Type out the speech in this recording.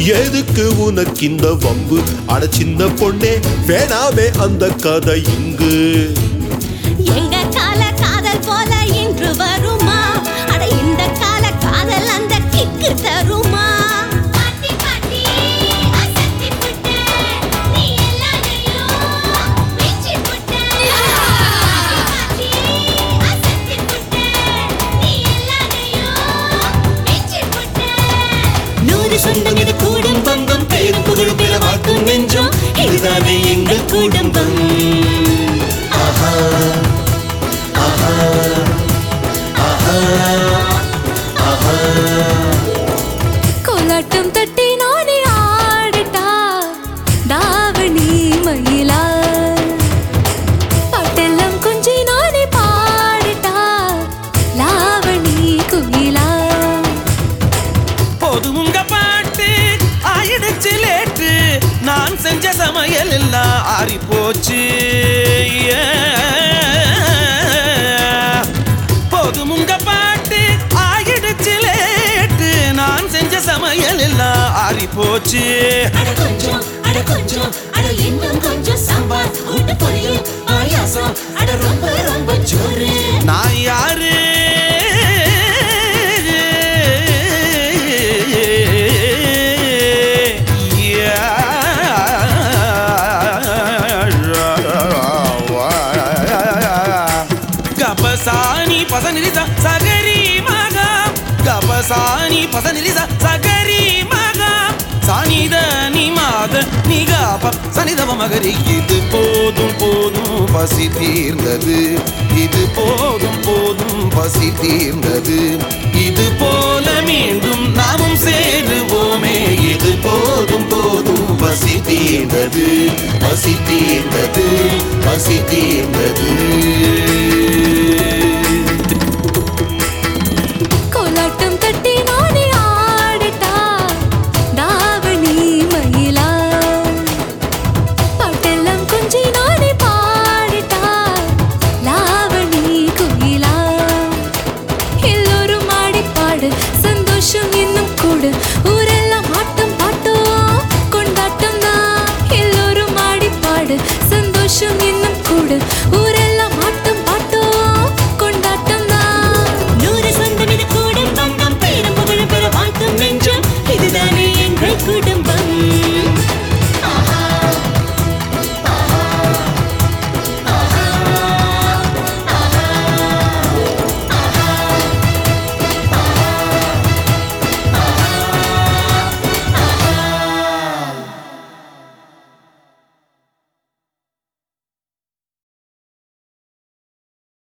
எதுக்கு உனக்கு இந்த வம்பு அட சின்ன பொண்ணே வேணாமே அந்த கதை இங்கு எங்க கால காதல் போல இன்று வருமா அட இந்த கால காதல் அந்த கிக்கு தருமா பாட்டி பாட்டி அசத்தி புட்ட நீ எல்லாரையும் வெச்சி புட்ட பாட்டி அசத்தி புட்ட நீ எல்லாரையும் வெச்சி புட்ட நூறு சொந்தம் இது கூடும் பங்கம் பேரும் புகழும் பெற வாக்கும் நெஞ்சம் இதுதானே எங்கள் குடும்பம் ஆஹா ஆஹா ஆஹா ஆஹா கோலாட்டம் தட்டி நானே ஆடட்டா தாவணி மயிலா பாட்டெல்லாம் கொஞ்சி நானே பாடட்டா லாவணி குயிலா போதும் உங்க பாட்டு ஆயிடுச்சு லேட்டு நான் செஞ்ச சமையல் எல்லாம் ஆறி போச்சு போதும் உங்க பாட்டு ஆயிடுச்சு லேட்டு நான் செஞ்ச சமையல் எல்லாம் ஆறி போச்சு அட கொஞ்சம் அட கொஞ்சம் அட இன்னும் கொஞ்சம் சாம்பார் கூட்டு பொரியல் பாயாசம் அட ரொம்ப ரொம்ப ஜோரு நான் யாரு கபசானி பசனிலிச சகரி மகா கபசானி பசனிலிச சகரி மகா சானித நிமாத நிகாப சனிதவ மகரி இது போதும் போதும் பசி தீர்ந்தது இது போதும் போதும் பசி தீர்ந்தது இது போல மீண்டும் நாமும் சேருவோமே இது போதும் போதும் பசி தீர்ந்தது பசி தீர்ந்தது பசி தீர்ந்தது